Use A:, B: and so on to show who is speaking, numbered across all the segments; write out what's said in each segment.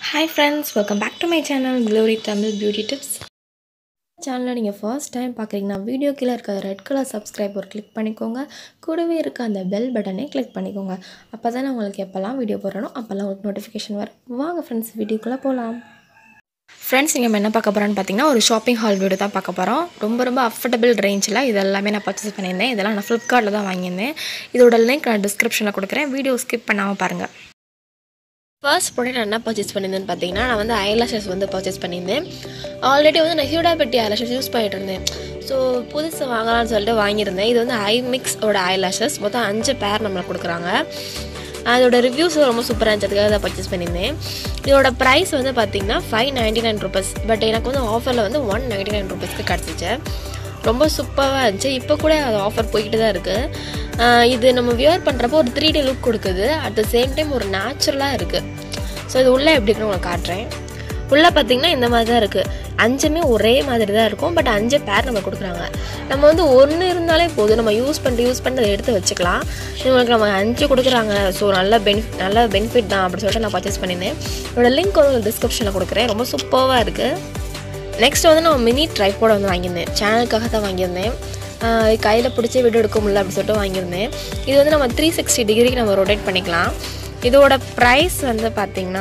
A: hi friends welcome back to my channel Glory Tamil beauty tips சேனலில் நீங்கள் first time பார்க்குறீங்கன்னா video கீழே இருக்க ரெட் கலர் சப்ஸ்கிரைப் ஒரு கிளிக் பண்ணிக்கோங்க கூடவே இருக்க அந்த பெல் பட்டனை கிளிக் பண்ணிக்கோங்க அப்போ தான் உங்களுக்கு எப்போல்லாம் வீடியோ போடுறனோ அப்போல்லாம் உங்களுக்கு நோட்டிஃபிகேஷன் வரும் வாங்க ஃப்ரெண்ட்ஸ் வீடியோக்குள்ளே போகலாம் ஃப்ரெண்ட்ஸ் நீங்கள் நம்ம என்ன பார்க்க போகிறோன்னு பார்த்தீங்கன்னா ஒரு ஷாப்பிங் ஹால் வீடியோ தான் பார்க்க போகிறோம் ரொம்ப ரொம்ப அஃபர்டபுள் ரேஞ்சில் இது எல்லாமே நான் பர்ச்சேஸ் பண்ணியிருந்தேன் இதெல்லாம் நான் ஃப்ளிப்கார்ட்டில் தான் வாங்கியிருந்தேன் இதோட லிங்க் நான் டிஸ்கிரிப்ஷனில் கொடுக்குறேன் வீடியோ ஸ்கிப் பண்ணாமல் பாருங்கள் ஃபர்ஸ்ட் ப்ராடக்ட் நான் என்ன பர்ச்சேஸ் பண்ணியிருந்தேன்னு பார்த்தீங்கன்னா நான் வந்து ஐலாஷஸ் வந்து பர்ச்சேஸ் பண்ணியிருந்தேன் ஆல்ரெடி வந்து நான் ஹியூடா பெட்டி ஐலாஷஸ் யூஸ் பண்ணிட்டு இருந்தேன் ஸோ புதுசு வாங்கலாம்னு சொல்லிட்டு வாங்கியிருந்தேன் இது வந்து ஐ மிக்ஸோட ஐலாஷஸ் மொத்தம் அஞ்சு பேர் நம்மளுக்கு கொடுக்குறாங்க அதோட ரிவ்யூஸ் ரொம்ப சூப்பராக இருந்ததுக்காக அதை பர்ச்சேஸ் பண்ணியிருந்தேன் இதோட ப்ரைஸ் வந்து பார்த்தீங்கன்னா five ninety nine rupees but எனக்கு வந்து ஆஃபரில் வந்து ஒன் நைன்டி நைன் ருபீஸ்க்கு கிடச்சிச்சு ரொம்ப சூப்பராக இருந்துச்சு இப்போ கூட அது ஆஃபர் போய்கிட்டு தான் இருக்குது இது நம்ம வியர் பண்ணுறப்போ ஒரு த்ரீ டே லுக் கொடுக்குது அட் த சேம் டைம் ஒரு நேச்சுரலாக இருக்குது ஸோ இது உள்ளே எப்படி இருக்குன்னு உங்களுக்கு காட்டுறேன் உள்ளே பார்த்தீங்கன்னா இந்த மாதிரி தான் இருக்குது அஞ்சுமே ஒரே மாதிரி தான் இருக்கும் பட் அஞ்சு பேர் நம்ம கொடுக்குறாங்க நம்ம வந்து ஒன்று இருந்தாலே போதும் நம்ம யூஸ் பண்ணிட்டு யூஸ் பண்ணி அதை எடுத்து வச்சுக்கலாம் இவங்களுக்கு நம்ம அஞ்சு கொடுக்குறாங்க ஸோ நல்ல பெனிஃபிட் நல்ல பெனிஃபிட் தான் அப்படின்னு சொல்லிட்டு நான் பர்ச்சேஸ் பண்ணியிருந்தேன் என்னோட லிங்க் வந்து டிஸ்கிரிப்ஷனில் கொடுக்குறேன் ரொம்ப சூப்பராக இருக்குது நெக்ஸ்ட் வந்து நான் மினி ட்ரைப்போட வந்து வாங்கியிருந்தேன் சேனலுக்காக தான் வாங்கியிருந்தேன் கையில் பிடிச்சி வீடியோ எடுக்க முடியல அப்படின்னு சொல்லிட்டு வாங்கியிருந்தேன் இது வந்து நம்ம த்ரீ சிக்ஸ்டி டிகிரிக்கு நம்ம ரொட்டேட் பண்ணிக்கலாம் இதோட ப்ரைஸ் வந்து பார்த்திங்கன்னா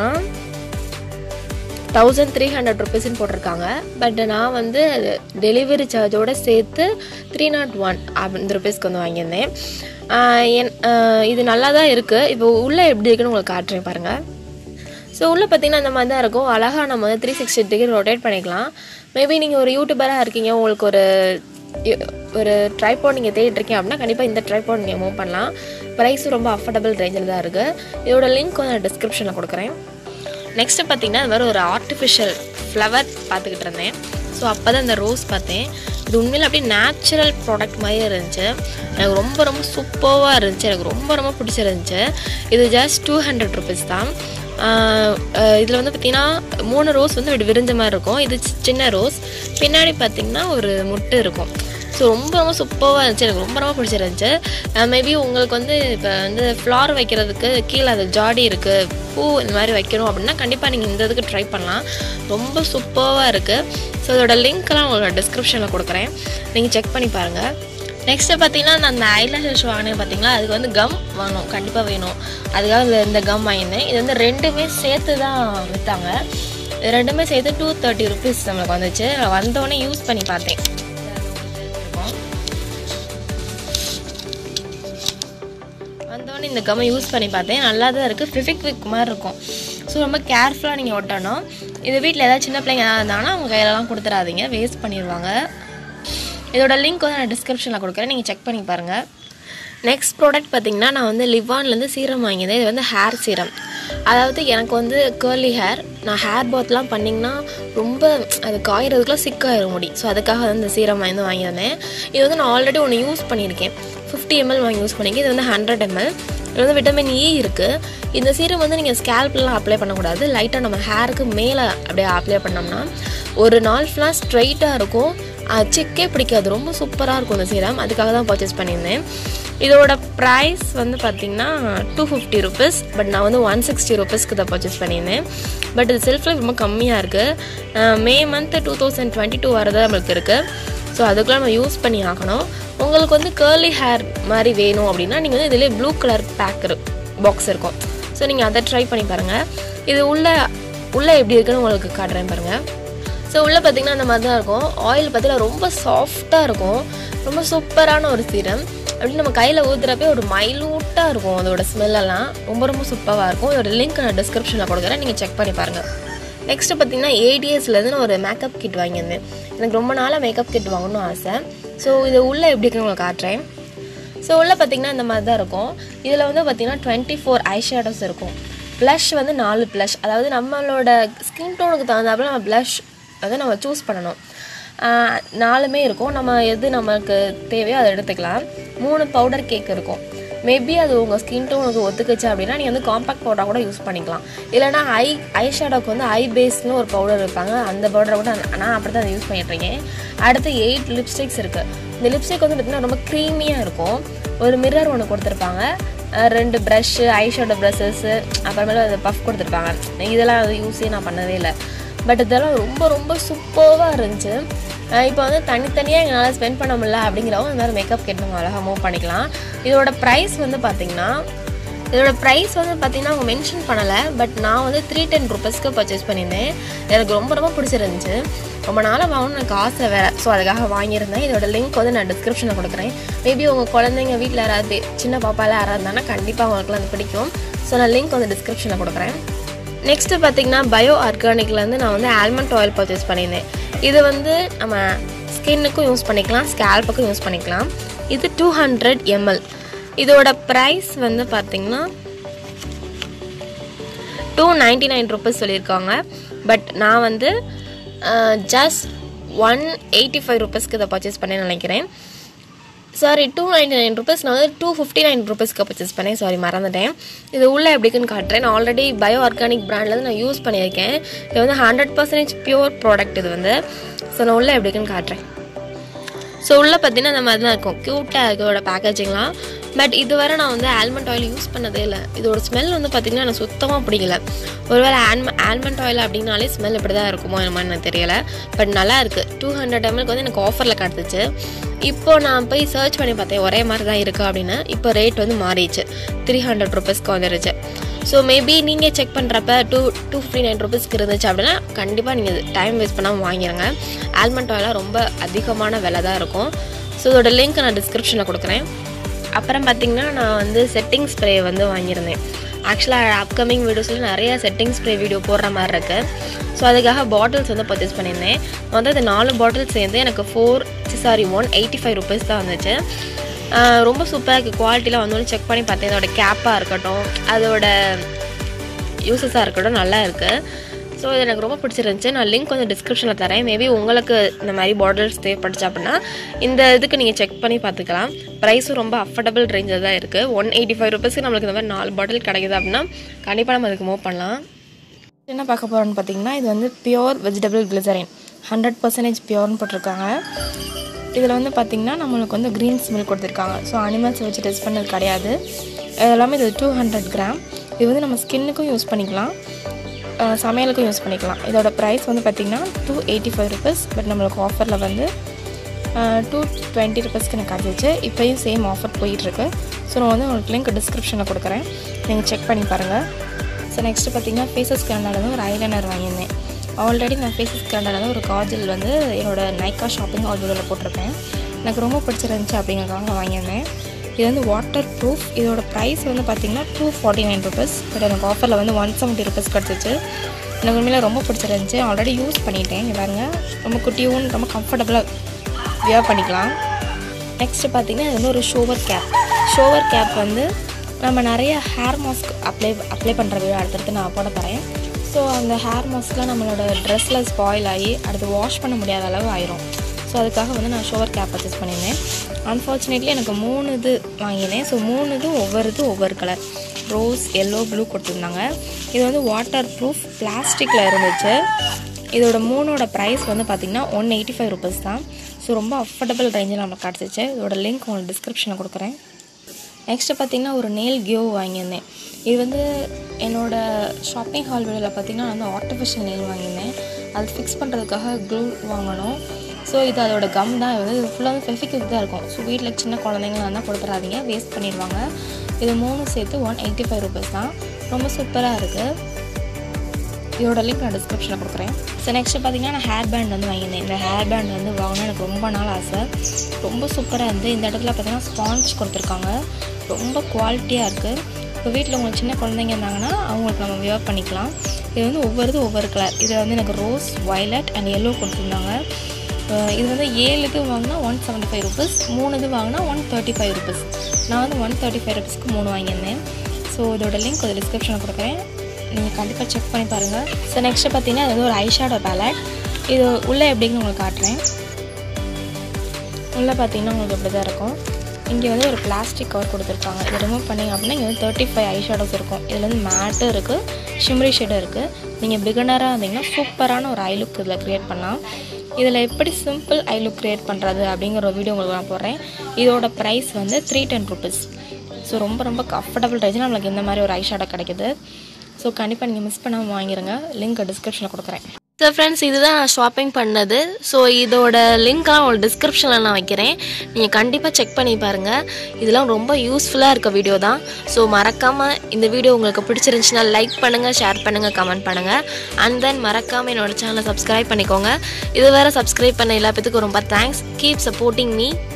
A: தௌசண்ட் த்ரீ ஹண்ட்ரட் ருபீஸ்ன்னு போட்டிருக்காங்க பட் நான் வந்து டெலிவரி சார்ஜோடு சேர்த்து த்ரீ நாட் ஒன் அந்த ருபீஸ்க்கு வந்து வாங்கியிருந்தேன் என் இது நல்லா தான் இருக்குது இப்போ உள்ளே எப்படி இருக்குன்னு உங்களுக்கு காட்டுறேன் பாருங்கள் ஸோ உள்ளே பார்த்தீங்கன்னா அந்த மாதிரி தான் இருக்கும் அழகாக நம்ம வந்து த்ரீ சிக்ஸ்டி டிகிரி ரொட்டேட் பண்ணிக்கலாம் மேபி நீங்கள் ஒரு யூடியூபராக இருக்கீங்க உங்களுக்கு ஒரு ஒரு ட்ரைபாட் நீங்கள் தேடிருக்கீங்க அப்படின்னா கண்டிப்பாக இந்த ட்ரைபாட் நீங்கள் மூவ் பண்ணலாம் ப்ரைஸும் ரொம்ப அஃபோர்டபுள் ரேஞ்சில் தான் இருக்குது இதோட லிங்க் வந்து நான் டிஸ்கிரிப்ஷனில் கொடுக்குறேன் நெக்ஸ்ட்டு பார்த்தீங்கன்னா இது மாதிரி ஒரு ஆர்டிஃபிஷியல் ஃப்ளவர் பார்த்துக்கிட்டு இருந்தேன் ஸோ அப்போ தான் இந்த ரோஸ் பார்த்தேன் இது உண்மையில் அப்படியே நேச்சுரல் ப்ராடக்ட் மாதிரி இருந்துச்சு எனக்கு ரொம்ப ரொம்ப சூப்பராக இருந்துச்சு எனக்கு ரொம்ப ரொம்ப பிடிச்சிருந்துச்சு இது ஜஸ்ட் டூ ஹண்ட்ரட் ருபீஸ் தான் இதில் வந்து பார்த்திங்கன்னா மூணு ரோஸ் வந்து இப்படி விரிஞ்ச மாதிரி இருக்கும் இது சின்ன ரோஸ் பின்னாடி பார்த்திங்கன்னா ஒரு முட்டை இருக்கும் ஸோ ரொம்ப ரொம்ப சூப்பராக இருந்துச்சு எனக்கு ரொம்ப ரொம்ப பிடிச்சிருந்துச்சு மேபி உங்களுக்கு வந்து இப்போ வந்து ஃப்ளார் வைக்கிறதுக்கு கீழே அது ஜாடி இருக்குது பூ இந்த மாதிரி வைக்கணும் அப்படின்னா கண்டிப்பாக நீங்கள் இந்த இதுக்கு ட்ரை பண்ணலாம் ரொம்ப சூப்பராக இருக்குது ஸோ அதோட லிங்க்லாம் உங்களோட டிஸ்கிரிப்ஷனில் கொடுக்குறேன் நீங்கள் செக் பண்ணி பாருங்கள் நெக்ஸ்ட்டு பார்த்தீங்கன்னா நான் அந்த ஐலாஷஸ் வாங்கினேன் பார்த்தீங்களா அதுக்கு வந்து கம் வாங்கணும் கண்டிப்பாக வேணும் அதுக்காக இந்த கம் வாங்கினேன் இது வந்து ரெண்டுமே சேர்த்து தான் விற்றாங்க ரெண்டுமே சேர்த்து டூ தேர்ட்டி ருபீஸ் நம்மளுக்கு வந்துச்சு வந்தோடனே யூஸ் பண்ணி பார்த்தேன் வந்தோடனே இந்த கம்மை யூஸ் பண்ணி பார்த்தேன் நல்லா தான் இருக்குது ஃபிஃபிக் விக் மாதிரி இருக்கும் ஸோ ரொம்ப கேர்ஃபுல்லாக நீங்கள் ஒட்டணும் இது வீட்டில் ஏதாவது சின்ன பிள்ளைங்க ஏதாவது இருந்தாங்கன்னா அவங்க கையிலலாம் கொடுத்துடாதீங்க வேஸ்ட் பண்ணிடுவாங்க இதோட லிங்க் வந்து நான் டிஸ்கிரிப்ஷனில் கொடுக்குறேன் நீங்கள் செக் பண்ணி பாருங்கள் நெக்ஸ்ட் ப்ராடக்ட் பார்த்திங்கன்னா நான் வந்து லிவான்லேருந்து சீரம் வாங்கியிருந்தேன் இது வந்து ஹேர் சீரம் அதாவது எனக்கு வந்து கேர்லி ஹேர் நான் ஹேர் பாத்லாம் பண்ணிங்கன்னா ரொம்ப அது காயறதுக்குலாம் சிக்காயிரும் முடி ஸோ அதுக்காக வந்து இந்த சீரம் வந்து வாங்கியிருந்தேன் இது வந்து நான் ஆல்ரெடி ஒன்று யூஸ் பண்ணியிருக்கேன் ஃபிஃப்டி எம்எல் வாங்கி யூஸ் பண்ணியிருக்கேன் இது வந்து ஹண்ட்ரட் எம்எல் இது வந்து விட்டமின் இ இருக்குது இந்த சீரம் வந்து நீங்கள் ஸ்கேல்ப்லாம் அப்ளை பண்ணக்கூடாது லைட்டாக நம்ம ஹேருக்கு மேலே அப்படியே அப்ளை பண்ணோம்னா ஒரு நாள் ஃபுல்லாக ஸ்ட்ரைட்டாக இருக்கும் சிக்கே பிடிக்காது ரொம்ப சூப்பராக இருக்கும் இந்த சீரம் அதுக்காக தான் பர்ச்சேஸ் பண்ணியிருந்தேன் இதோட ப்ரைஸ் வந்து பார்த்திங்கன்னா டூ ஃபிஃப்டி ருபீஸ் பட் நான் வந்து ஒன் சிக்ஸ்டி ருபீஸ்க்கு தான் பர்ச்சேஸ் பண்ணியிருந்தேன் பட் இது செல்ஃப் லைஃப் ரொம்ப கம்மியாக இருக்குது May month two thousand twenty two வரது நம்மளுக்கு இருக்குது ஸோ அதுக்குலாம் நம்ம யூஸ் பண்ணி ஆகணும் உங்களுக்கு வந்து கேர்லி ஹேர் மாதிரி வேணும் அப்படின்னா நீங்கள் வந்து இதிலே ப்ளூ கலர் பேக் பாக்ஸ் இருக்கும் ஸோ நீங்கள் அதை ட்ரை பண்ணி பாருங்கள் இது உள்ள உள்ளே எப்படி இருக்குன்னு உங்களுக்கு காட்டுறேன் பாருங்கள் ஸோ உள்ளே பார்த்திங்கன்னா அந்த மாதிரி தான் இருக்கும் ஆயில் பார்த்திங்கன்னா ரொம்ப சாஃப்டாக இருக்கும் ரொம்ப சூப்பரான ஒரு சீரம் அப்படி நம்ம கையில் ஊற்றுறப்பே ஒரு மைலூட்டாக இருக்கும் அதோட ஸ்மெல்லெல்லாம் ரொம்ப ரொம்ப சூப்பராக இருக்கும் இதோட லிங்க் நான் டிஸ்கிரிப்ஷனில் கொடுக்குறேன் நீங்கள் செக் பண்ணி பாருங்கள் நெக்ஸ்ட்டு பார்த்தீங்கன்னா ஏடிஎஸ்லேருந்து நான் ஒரு மேக்கப் கிட் வாங்கியிருந்தேன் எனக்கு ரொம்ப நாளாக மேக்கப் கிட் வாங்கணும்னு ஆசை ஸோ இது உள்ளே எப்படி இருக்குன்னு உங்களுக்கு காட்டுறேன் ஸோ உள்ளே பார்த்திங்கன்னா இந்த மாதிரி தான் இருக்கும் இதில் வந்து பார்த்திங்கன்னா டுவெண்ட்டி ஃபோர் ஐ ஷேடோஸ் இருக்கும் ப்ளஷ் வந்து நாலு ப்ளஷ் அதாவது நம்மளோட ஸ்கின் டோனுக்கு தகுந்தாப்புல நம்ம ப்ளஷ் வந்து நம்ம சூஸ் பண்ணணும் நாலுமே இருக்கும் நம்ம எது நமக்கு தேவையோ அதை எடுத்துக்கலாம் மூணு பவுடர் கேக் இருக்கும் மேபி அது உங்கள் ஸ்கின் டோனுக்கு ஒத்துக்குச்சு அப்படின்னா நீங்கள் வந்து காம்பாக்ட் பவுடராக கூட யூஸ் பண்ணிக்கலாம் இல்லைனா ஐ ஐ ஷேடோக்கு வந்து ஐ பேஸ்னு ஒரு பவுடர் இருப்பாங்க அந்த பவுடரை கூட நான் அப்படி தான் யூஸ் பண்ணிட்டுருக்கேன் அடுத்து எயிட் லிப்ஸ்டிக்ஸ் இருக்குது இந்த லிப்ஸ்டிக் வந்து பார்த்திங்கன்னா ரொம்ப க்ரீமியாக இருக்கும் ஒரு மிரர் ஒன்று கொடுத்துருப்பாங்க அஹ் ரெண்டு ப்ரஷ்ஷு ஐஷேடோ ப்ரஷஸ்ஸு அப்புறமேல அந்த பஃப் கொடுத்துருப்பாங்க இதெல்லாம் வந்து யூஸே நான் பண்ணவே இல்லை பட் இதெல்லாம் ரொம்ப ரொம்ப சூப்பராக இருந்துச்சு அஹ் இப்போ வந்து தனித்தனியாக எங்களால் ஸ்பெண்ட் பண்ண முடியல அப்படிங்கிறவங்க இந்த மாதிரி மேக்கப் கிட் நம்ம அழகாக மூவ் பண்ணிக்கலாம் இதோட ப்ரைஸ் வந்து பார்த்திங்கன்னா இதோட ப்ரைஸ் வந்து பார்த்தீங்கன்னா அவங்க மென்ஷன் பண்ணலை பட் நான் வந்து த்ரீ டென் ருபீஸ்க்கு பர்ச்சேஸ் பண்ணியிருந்தேன் எனக்கு ரொம்ப ரொம்ப பிடிச்சிருந்துச்சு ரொம்ப நாளாக வாங்கணும் எனக்கு ஆசை வேறு ஸோ அதுக்காக வாங்கியிருந்தேன் இதோட லிங்க் வந்து நான் டிஸ்கிரிப்ஷனில் கொடுக்குறேன் மேபி உங்கள் குழந்தைங்க வீட்டில் யாராவது பே- சின்ன பாப்பாலாம் யாராவது இருந்தாங்கன்னா கண்டிப்பாக அவங்களுக்குலாம் அது பிடிக்கும் ஸோ நான் லிங்க் வந்து டிஸ்கிரிப்ஷனில் கொடுக்குறேன் நெக்ஸ்ட்டு பார்த்தீங்கன்னா பயோ ஆர்கானிக்லேருந்து நான் வந்து ஆல்மண்ட் ஆயில் பர்ச்சேஸ் பண்ணியிருந்தேன் இது வந்து நம்ம ஸ்கின்னுக்கும் யூஸ் பண்ணிக்கலாம் ஸ்கேல்புக்கும் யூஸ் பண்ணிக்கலாம் இது டூ ஹண்ட்ரட் எம்எல் இதோட ப்ரைஸ் வந்து பார்த்திங்கன்னா டூ நைன்டி நைன் ருபீஸ் சொல்லியிருக்காங்க பட் நான் வந்து ஜஸ்ட் ஒன் எயிட்டி ஃபைவ் ருபீஸ்க்கு இதை பர்ச்சேஸ் பண்ணேன்னு நினைக்கிறேன் sorry two ninety nine rupees நான் வந்து டூ ஃபிஃப்டி நைன் ருபீஸ்க்கு பர்ச்சேஸ் பண்ணேன் சாரி மறந்துட்டேன் இது உள்ளே எப்படிக்குன்னு காட்டுறேன் நான் ஆல்ரெடி பயோ ஆர்கானிக் பிராண்ட்லேருந்து நான் யூஸ் பண்ணியிருக்கேன் இது வந்து ஹண்ட்ரட் பர்சன்டேஜ் பியூர் ப்ராடக்ட் இது வந்து ஸோ நான் உள்ளே எப்படிக்குன்னு காட்டுறேன் ஸோ உள்ளே பார்த்தீங்கன்னா இந்த மாதிரி தான் இருக்கும் க்யூட்டாக இருக்கு இதோட பேக்கேஜிங்லாம் பட் இதுவரை நான் வந்து ஆல்மண்ட் ஆயில் யூஸ் பண்ணதே இல்லை இதோட ஸ்மெல் வந்து பார்த்திங்கன்னா எனக்கு சுத்தமாக பிடிக்கல ஒருவேளை ஆல்ம ஆல்மண்ட் ஆயில் அப்படின்னாலே ஸ்மெல் இப்படி தான் இருக்குமோ என்னமோ எனக்கு தெரியல பட் நல்லா இருக்குது டூ ஹண்ட்ரட் எம்எல்க்கு வந்து எனக்கு ஆஃபரில் கிடச்சிச்சு இப்போ நான் போய் சர்ச் பண்ணி பார்த்தேன் ஒரே மாதிரி தான் இருக்குது அப்படின்னு இப்போ ரேட் வந்து மாறிடுச்சு த்ரீ ஹண்ட்ரட் ருபீஸ்க்கு வந்துருச்சு ஸோ மேபி நீங்கள் செக் பண்ணுறப்ப டூ டூ ஃபிஃப்டி நைன் ருபீஸ்க்கு இருந்துச்சு அப்படின்னா கண்டிப்பாக நீங்கள் டைம் வேஸ்ட் பண்ணாமல் வாங்கிடுங்க ஆல்மண்ட் ஆயிலாம் ரொம்ப அதிகமான விலை தான் இருக்கும் ஸோ இதோட லிங்க் நான் டிஸ்கிரிப்ஷனில் கொடுக்குறேன் அப்புறம் பார்த்தீங்கன்னா நான் வந்து செட்டிங் ஸ்ப்ரே வந்து வாங்கியிருந்தேன் ஆக்சுவலாக அப்கமிங் வீடியோஸில் நிறைய செட்டிங் ஸ்ப்ரே வீடியோ போடுற மாதிரி இருக்குது ஸோ அதுக்காக பாட்டில்ஸ் வந்து பர்ச்சேஸ் பண்ணியிருந்தேன் வந்து அந்த நாலு பாட்டில் சேர்ந்து எனக்கு four sorry one eighty five rupees தான் வந்துச்சு ஆஹ் ரொம்ப சூப்பராக இருக்குது குவாலிட்டிலாம் வந்து செக் பண்ணி பார்த்தேன் இதோட கேப்பாக இருக்கட்டும் அதோட யூசஸாக இருக்கட்டும் நல்லா இருக்குது ஸோ இது எனக்கு ரொம்ப பிடிச்சிருந்துச்சு நான் லிங்க் வந்து டிஸ்கிரிப்ஷனில் தரேன் மேபி உங்களுக்கு இந்த மாதிரி பாட்டில்ஸ் தேவைப்பட்டுச்சு அப்படின்னா இந்த இதுக்கு நீங்கள் செக் பண்ணி பார்த்துக்கலாம் ப்ரைஸும் ரொம்ப அஃபோர்டபுள் ரேஞ்சில் தான் இருக்குது ஒன் எயிட்டி ஃபைவ் ருபீஸ்க்கு நம்மளுக்கு இந்த மாதிரி நாலு பாட்டில் கிடைக்குது அப்படின்னா கண்டிப்பாக நம்ம அதுக்கு மூவ் பண்ணலாம் என்ன பார்க்க போகிறோன்னு பார்த்தீங்கன்னா இது வந்து pure vegetable glycerin hundred percentage பியோர்னு போட்டிருக்காங்க இதில் வந்து பார்த்திங்கன்னா நம்மளுக்கு வந்து க்ரீன் ஸ்மெல் கொடுத்துருக்காங்க ஸோ அனிமல்ஸ் வச்சு டெஸ்ட் பண்ணது கிடையாது இது எல்லாமே இது டூ ஹண்ட்ரட் கிராம் இது வந்து நம்ம ஸ்கின்னுக்கும் யூஸ் பண்ணிக்கலாம் அஹ் சமையலுக்கும் யூஸ் பண்ணிக்கலாம் இதோட ப்ரைஸ் வந்து பார்த்திங்கன்னா two eighty five rupees but நம்மளுக்கு ஆஃபரில் வந்து டூ டுவெண்ட்டி ருபீஸ்க்கு எனக்கு கிடச்சிச்சு இப்போயும் சேம் ஆஃபர் போயிட்டுருக்கு ஸோ நான் வந்து உங்களுக்கு லிங்க் டிஸ்கிரிப்ஷனில் கொடுக்குறேன் நீங்கள் செக் பண்ணி பாருங்கள் ஸோ நெக்ஸ்ட்டு பார்த்தீங்கன்னா ஃபேஸஸ் கேண்டால வந்து ஒரு ஐலைனர் வாங்கியிருந்தேன் ஆல்ரெடி நான் ஃபேஸஸ் கேண்டால ஒரு காஜல் வந்து என்னோட நைக்கா ஷாப்பிங் ஆல்ரெடியில் போட்டிருப்பேன் எனக்கு ரொம்ப பிடிச்சிருந்துச்சு அப்படிங்கிறதுக்காக வாங்கியிருந்தேன் இது வந்து வாட்டர் ப்ரூஃப் இதோட ப்ரைஸ் வந்து பார்த்தீங்கன்னா two forty nine rupees but எனக்கு ஆஃபரில் வந்து ஒன் செவன்ட்டி ருபீஸ் கிடச்சிச்சு எனக்கு உண்மையில ரொம்ப பிடிச்சிருந்துச்சு ஆல்ரெடி யூஸ் பண்ணிட்டேன் இங்க பாருங்க ரொம்ப குட்டியும் ரொம்ப கம்ஃபர்டபுளாக வியர் பண்ணிக்கலாம் நெக்ஸ்ட்டு பார்த்தீங்கன்னா இது வந்து ஒரு ஷோவர் கேப் ஷோவர் கேப் வந்து நம்ம நிறைய ஹேர் மாஸ்க் அப்ளை அப்ளை பண்ணுற வீடியோ அடுத்தடுத்து நான் போட போகிறேன் ஸோ அந்த ஹேர் மாஸ்க்லாம் நம்மளோட ட்ரெஸ்ஸில் ஸ்பாயில் ஆகி அடுத்து வாஷ் பண்ண முடியாத அளவு ஆயிரும் ஸோ அதுக்காக வந்து நான் ஷோவர் கேப் பர்ச்சேஸ் பண்ணியிருந்தேன் அன்ஃபார்ச்சுனேட்லி எனக்கு மூணு இது வாங்கினேன் ஸோ மூணு இது ஒவ்வொரு இது ஒவ்வொரு கலர் ரோஸ் எல்லோ ப்ளூ கொடுத்துருந்தாங்க இது வந்து வாட்டர் ப்ரூஃப் பிளாஸ்டிக்கில் இருந்துச்சு இதோட மூணோட ப்ரைஸ் வந்து பார்த்திங்கன்னா ஒன் எயிட்டி ஃபைவ் ருபீஸ் தான் ஸோ ரொம்ப அஃபோர்டபுள் ரேஞ்சில் நமக்கு கிடச்சிச்சு இதோட லிங்க் உங்களுக்கு டிஸ்கிரிப்ஷனில் கொடுக்குறேன் நெக்ஸ்ட்டு பார்த்தீங்கன்னா ஒரு நெயில் கியோ வாங்கியிருந்தேன் இது வந்து என்னோட ஷாப்பிங் ஹால் வீடியோவில் பார்த்தீங்கன்னா நான் வந்து ஆர்டிஃபிஷியல் நெயில் வாங்கியிருந்தேன் அது ஃபிக்ஸ் பண்ணுறதுக்காக க்ளூ வாங்கணும் ஸோ இது அதோட கம் தான் இது வந்து ஃபுல்லாக வந்து ஃபெஃபிக்விக் தான் இருக்கும் ஸோ வீட்டில் சின்ன குழந்தைங்களாம் இருந்தால் கொடுத்துறாதீங்க வேஸ்ட் பண்ணிடுவாங்க இது மூணு சேர்த்து ஒன் எயிட்டி ஃபைவ் ருபீஸ் தான் ரொம்ப சூப்பராக இருக்குது இதோட லிங்க் நான் டிஸ்கிரிப்ஷனில் கொடுக்குறேன் ஸோ நெக்ஸ்ட்டு பார்த்தீங்கன்னா நான் ஹேர் பேண்ட் வந்து வாங்கியிருந்தேன் இந்த ஹேர் பேண்ட் வந்து வாங்கினா எனக்கு ரொம்ப நாள் ஆசை ரொம்ப சூப்பராக இருந்து இந்த இடத்துல பார்த்தீங்கன்னா ஸ்பாஞ்ச் கொடுத்துருக்காங்க ரொம்ப குவாலிட்டியாக இருக்குது இப்போ வீட்டில் உங்களுக்கு சின்ன குழந்தைங்க இருந்தாங்கன்னா அவங்களுக்கு நம்ம வியர் பண்ணிக்கலாம் இது வந்து ஒவ்வொருது ஒவ்வொரு கலர் இதில் வந்து எனக்கு ரோஸ் வயலட் அண்ட் எல்லோ கொடுத்துருந்தாங்க அஹ் இது வந்து ஏழு இது வாங்கினா ஒன் செவன்ட்டி ஃபைவ் ருபீஸ் மூணு இது வாங்கினா ஒன் தேர்ட்டி ஃபைவ் ருபீஸ் நான் வந்து ஒன் தேர்ட்டி ஃபைவ் ருபீஸ்க்கு மூணு வாங்கியிருந்தேன் ஸோ இதோட லிங்க் ஒரு டிஸ்கிரிப்ஷனில் கொடுக்குறேன் நீங்கள் கண்டிப்பாக செக் பண்ணி பாருங்கள் ஸோ நெக்ஸ்ட்டு பார்த்தீங்கன்னா இது வந்து ஒரு ஐஷேடோ பேலட் இது உள்ளே எப்படின்னு உங்களுக்கு காட்டுறேன் உள்ளே பார்த்தீங்கன்னா உங்களுக்கு இப்படி தான் இருக்கும் இங்கே வந்து ஒரு பிளாஸ்டிக் கவர் கொடுத்துருக்காங்க இதை ரிமூவ் பண்ணிங்க அப்படின்னா இங்கே வந்து தேர்ட்டி ஃபைவ் ஐ ஷேடோஸ் இருக்கும் இதில் வந்து மேட்டும் இருக்குது ஷிம்ரி ஷேடும் இருக்குது நீங்கள் பிகினராக இருந்தீங்கன்னா சூப்பரான ஒரு ஐ லுக் இதில் க்ரியேட் பண்ணலாம் இதில் எப்படி சிம்பிள் ஐ லுக் க்ரியேட் பண்ணுறது அப்படிங்கிற ஒரு வீடியோ உங்களுக்கு நான் போடுறேன் இதோட ப்ரைஸ் வந்து த்ரீ டென் ருபீஸ் ஸோ ரொம்ப ரொம்ப கம்ஃபர்டபுள் டைச்சு நம்மளுக்கு இந்த மாதிரி ஒரு ஐ ஷேடோ கிடைக்குது ஸோ கண்டிப்பாக நீங்கள் மிஸ் பண்ணாமல் வாங்கிடுங்க லிங்க் டிஸ்கிரிப்ஷனில் கொடுக்குறேன் ஸோ ஃப்ரெண்ட்ஸ் இதுதான் நான் ஷாப்பிங் பண்ணது ஸோ இதோட லிங்க்லாம் உங்களுக்கு டிஸ்கிரிப்ஷனில் நான் வைக்கிறேன் நீங்கள் கண்டிப்பாக செக் பண்ணி பாருங்கள் இதெல்லாம் ரொம்ப யூஸ்ஃபுல்லாக இருக்க வீடியோ தான் ஸோ மறக்காமல் இந்த வீடியோ உங்களுக்கு பிடிச்சிருந்துச்சுன்னா லைக் பண்ணுங்கள் ஷேர் பண்ணுங்கள் கமெண்ட் பண்ணுங்கள் அண்ட் தென் மறக்காமல் என்னோட சேனலை சப்ஸ்கிரைப் பண்ணிக்கோங்க இது வேறு சப்ஸ்கிரைப் பண்ண எல்லா பேத்துக்கும் ரொம்ப தேங்க்ஸ் கீப் சப்போர்ட்டிங் மீ